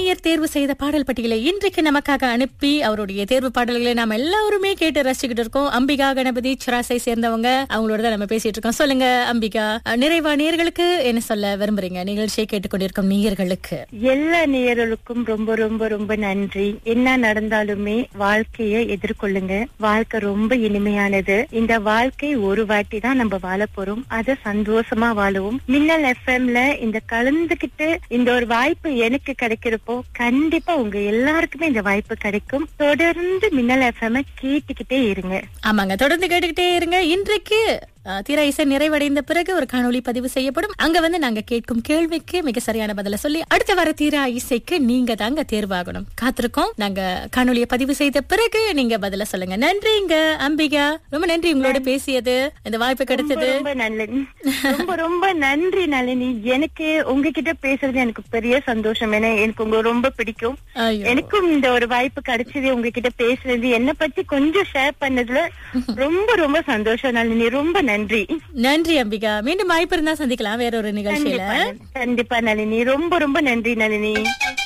நேயர் தேர்வு செய்த பாடல் பட்டியலை இன்றைக்கு நமக்காக அனுப்பி அவருடைய தேர்வு பாடல்களை நாம எல்லாருமே கேட்டு ரசிச்சுக்கிட்டு இருக்கோம் அம்பிகா கணபதி சிராசை சேர்ந்தவங்க அவங்களோட தான் நம்ம பேசிட்டு இருக்கோம் சொல்லுங்க அம்பிகா அஹ், நிறைவா நேயர்களுக்கு என்ன சொல்ல விரும்புறீங்க நிகழ்ச்சியை கேட்டுக்கொண்டிருக்கும் நேயர்களுக்கு எல்லா நேயர்களுக்கும் ரொம்ப ரொம்ப ரொம்ப நன்றி என்ன நடந்தாலுமே வாழ்க்கையை எதிர்கொள்ளுங்க வாழ்க்கை ரொம்ப இனிமையானது இந்த வாழ்க்கை ஒரு வாட்டி தான் நம்ம வாழ போறோம் அத சந்தோஷமா வாழுவோம் மின்னல் எஃப்எம்ல இந்த கலந்துகிட்டு இந்த ஒரு வாய்ப்பு எனக்கு கிடைக்கிறப்போ கண்டிப்பா உங்க எல்லாருக்குமே இந்த வாய்ப்பு கிடைக்கும் தொடர்ந்து மின்னல் எஃப்எம் கேட்டுக்கிட்டே இருங்க ஆமாங்க தொடர்ந்து கேட்டுக்கிட்டே இருங்க இன்றைக்கு அஹ், திரை இசை நிறைவடைந்த பிறகு ஒரு காணொளி பதிவு செய்யப்படும் அங்க வந்து நாங்க கேட்கும் கேள்விக்கு மிக சரியான பதில சொல்லி அடுத்த வர தீரா இசைக்கு நீங்க தாங்க தேர்வாகணும் காத்திருக்கோம் நாங்க காணொளியை பதிவு செய்த பிறகு நீங்க பதில சொல்லுங்க நன்றிங்க அம்பிகா ரொம்ப நன்றி உங்களோட பேசியது இந்த வாய்ப்பு ரொம்ப கிடைச்சது ரொம்ப நல்லது ரொம்ப ரொம்ப நன்றி நளினி எனக்கு உங்ககிட்ட பேசுறது எனக்கு பெரிய சந்தோஷம் ஏன்னா எனக்கு உங்களை ரொம்ப பிடிக்கும் ஐயோ. எனக்கும் இந்த ஒரு வாய்ப்பு கிடைச்சது உங்ககிட்ட பேசுறது என்ன பத்தி கொஞ்சம் ஷேர் பண்ணதுல ரொம்ப ரொம்ப சந்தோஷம் நளினி ரொம்ப நன்றி நன்றி அம்பிகா மீண்டும் வாய்ப்பு இருந்தா சந்திக்கலாம் வேற ஒரு நிகழ்ச்சியில கண்டிப்பா கண்டிப்பா நளினி ரொம்ப ரொம்ப நன்றி நளினி